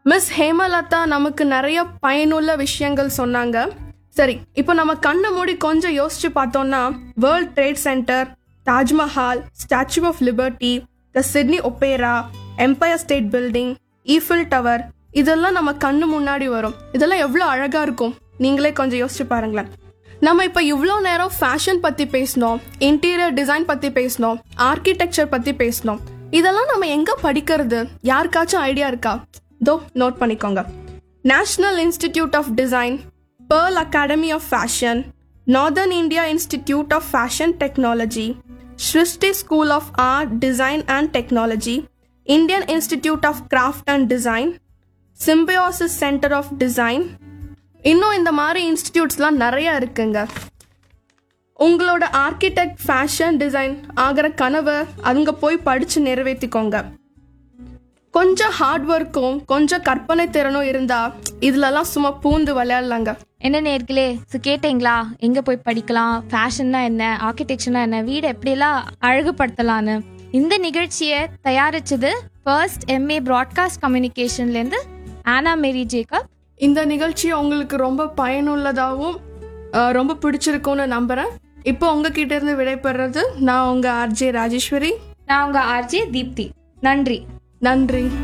miss Hemalatha நமக்கு நிறைய பயனுள்ள விஷயங்கள் சொன்னாங்க சரி இப்போ நம்ம கண்ணை மூடி கொஞ்சம் யோசிச்சு பார்த்தோம்னா world trade center Taj Mahal statue of liberty the Sydney opera empire state building Eiffel tower இதெல்லாம் நம்ம கண்ணு முன்னாடி வரும் இதெல்லாம் எவ்வளோ அழகா இருக்கும் நீங்களே கொஞ்சம் யோசிச்சு பாருங்களேன் நம்ம இப்போ இவ்வளோ நேரம் ஃபேஷன் பற்றி பேசினோம் இன்டீரியர் டிசைன் பற்றி பேசினோம் ஆர்கிடெக்சர் பற்றி பேசினோம் இதெல்லாம் நம்ம எங்கே படிக்கிறது யாருக்காச்சும் ஐடியா இருக்கா தோ நோட் பண்ணிக்கோங்க national institute of design Pearl academy of fashion northern India institute of fashion technology Srishti school of art design and technology Indian institute of craft and design Symbiosis centre of design இன்னும் இந்த மாதிரி இன்ஸ்டிடியூட்ஸ்லாம் நிறைய இருக்குங்க உங்களோட architect fashion design ஆகிற கனவை அங்கே போய் படித்து நிறைவேற்றிக்கோங்க கொஞ்சம் ஹார்ட் ஒர்க்கும் கொஞ்சம் கற்பனை திறனும் இருந்தா இதுலலாம் சும்மா பூந்து விளையாடலாங்க என்ன நேர்களே ஸோ கேட்டீங்களா எங்கே போய் படிக்கலாம் ஃபேஷன்னா என்ன ஆர்கிடெக்சர்னா என்ன வீடு எப்படியெல்லாம் அழகுபடுத்தலான்னு இந்த நிகழ்ச்சியை தயாரிச்சது ஃபர்ஸ்ட் எம்ஏ ப்ராட்காஸ்ட் கம்யூனிகேஷன்லேருந்து ஆனா மேரி ஜேக்கப் இந்த நிகழ்ச்சி உங்களுக்கு ரொம்ப பயனுள்ளதாகவும் அஹ், ரொம்ப பிடிச்சிருக்கும்னு நம்புறேன் இப்போ உங்ககிட்ட இருந்து விடைபெறது நான் உங்க ஆர்ஜே ராஜேஸ்வரி நான் உங்கள் ஆர்ஜே தீப்தி நன்றி நன்றி